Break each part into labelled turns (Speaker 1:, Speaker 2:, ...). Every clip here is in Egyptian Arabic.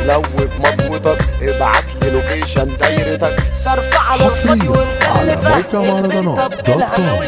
Speaker 1: تحلو بمضوتك ابعت لي لوكيشن دايرتك صرف على
Speaker 2: حصريا على موقع مهرجانات دوت كوم.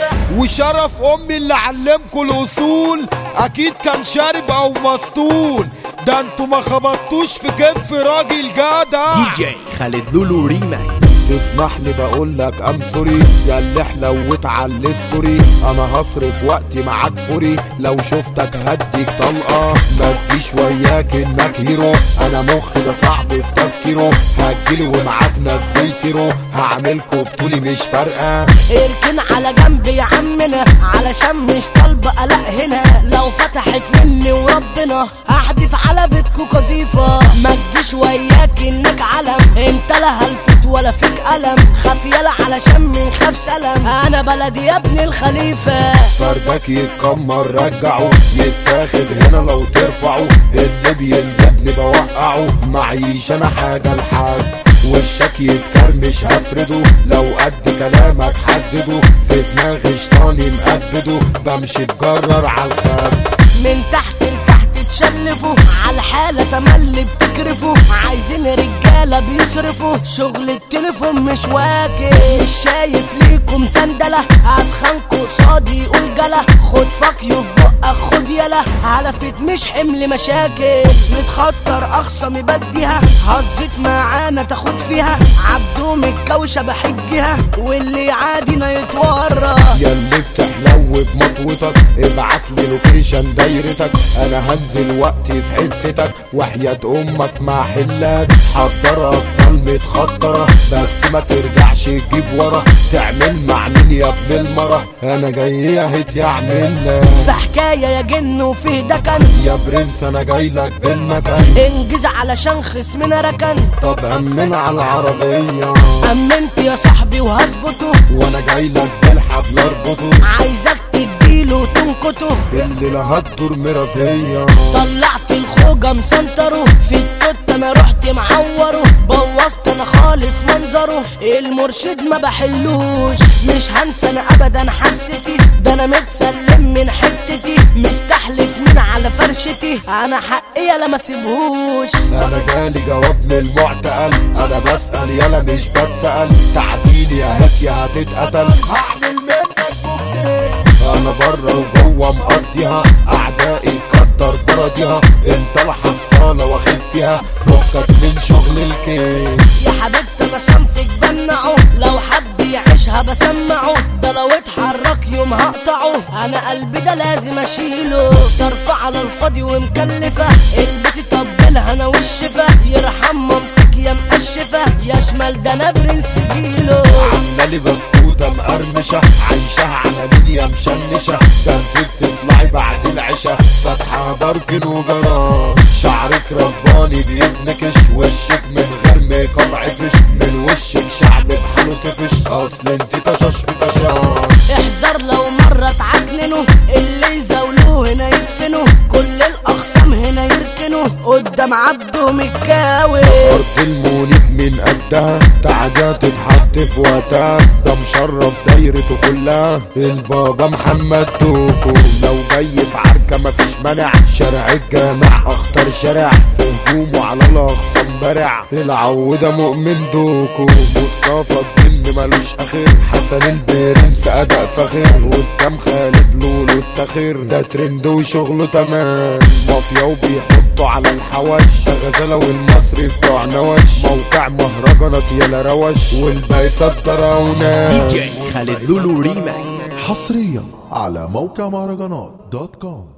Speaker 3: وشرف امي اللي علمكوا الاصول اكيد كان شارب او مسطول ده انتوا ما خبطتوش في كتف راجل جدع
Speaker 4: دي جي خالد لولو ريماكس
Speaker 1: تسمح لي بقول لك ام سوري يا اللي حلوت على الستوري انا هصرف وقتي معاك فوري لو شفتك هديك طلقه ما تجيش وياك انك هيرو انا مخي ده صعب في تفكيره هتجيلي ومعاك ناس بيطيروا هعملكوا بطولي مش فارقه
Speaker 5: اركن على جنب يا عمنا علشان مش طالبة قلق هنا لو فتحت مني وربنا احدف على بيتكو قذيفة ما تجيش وياك انك علم انت لا هلفت ولا فيك قلم خاف يلا علشان من خاف سلام انا بلدي يا ابن الخليفة
Speaker 1: فردك يتكمر رجعه يتاخد هنا لو ترفعه اللي بيندبني بوقعه معيش انا حاجه الحاج وشك يتكرمش هفرده لو قد كلامك حدده في دماغي شطاني مقبده بمشي تجرر على الخد
Speaker 5: من تحت لتحت تشلفوا على الحالة تملي بتكرفوا عايزين رجالة بيصرفوا شغل التليفون مش واكل مش شايف ليكم سندلة هتخانقوا قصادي يقول جلا خد فاكيو في بقك خد يلا علفت مش حمل مشاكل متخطر اخصم بديها هزت معانا تاخد فيها عبدو متكوشة بحجها واللي عادينا يتورط
Speaker 1: يا اللي بتحلو بمطوتك ابعت لي لوكيشن دايرتك انا هنزل وقتي في حتتك وحياة امك مع حلات حضر ابطال متخطرة بس ما ترجعش تجيب ورا تعمل مع مين يا ابن المرة انا جاي اهت يعمل
Speaker 5: في حكاية يا جن وفيه دكن
Speaker 1: يا برنس انا جاي لك بالمكان
Speaker 5: انجز علشان خصمنا ركن
Speaker 1: طب امن على العربية
Speaker 5: امنت يا صاحبي وهظبطه
Speaker 1: وانا جاي لك بالحبل اربطه
Speaker 5: عايزك تديله وتنكته
Speaker 1: اللي لا هتدور مرازية
Speaker 5: طلعت الخوجة مسنتره في التوت انا رحت معوره بوظت انا خالص منظره المرشد ما بحلوش مش هنسى انا ابدا حادثتي ده انا متسلم من حتتي مستحلف من على فرشتي انا حقي يلا ما سيبهوش
Speaker 1: انا جالي جواب من المعتقل انا بسأل يلا مش بتسأل تعديلي يا هات يا هتتقتل هعمل منك بفتيك انا بره وجوه مقضيها اعدائي كتر برديها انت الحصالة واخد فيها فكك من شغل الكيس
Speaker 5: يا حبيبتي انا صنفك بمنعه لو حد يعيشها بسمعه ده لو اتحرك يوم هقطعه انا قلبي ده لازم اشيله صرف على الفاضي ومكلفه البسي طبلها انا والشفا يرحم مامتك يا مقشفه يا شمال ده انا برنس جيله
Speaker 1: عمالي بسكوتة مقرمشة عايشاها على مين يا مشنشة ده انت بتطلعي بعد العشاء فاتحة بركن وجرار شعرك رباني بيتنكش وشك من غير ميك اب عفش من وشك شعب بحاله تفش اصل انت طشاش في طشاش
Speaker 5: احذر لو مرة تعجننوا اللي يزاولوه هنا يدفنوا كل الاخصام هنا يركنوا قدام عبده متكاوي
Speaker 1: ارض المولد من قدها تعدى تتحط في وقتها ده مشرف دايرته كلها البابا محمد توكو لو جاي في عركة مفيش منع شارع الجامع اخطر شارع في هجومه على الاخصام برع العودة مؤمن دوكو مصطفى الدين ملوش اخر حسن البرنس اداء فخر قدام خالد لولو التخير ده ترند وشغله تمام مافيا وبيحطوا على الحواش ده غزالة والمصري بتوع نوش موقع مهرجانات يلا روش والباقي صدر
Speaker 4: دي جي خالد لولو ريماكس
Speaker 2: حصريا على موقع مهرجانات دوت كوم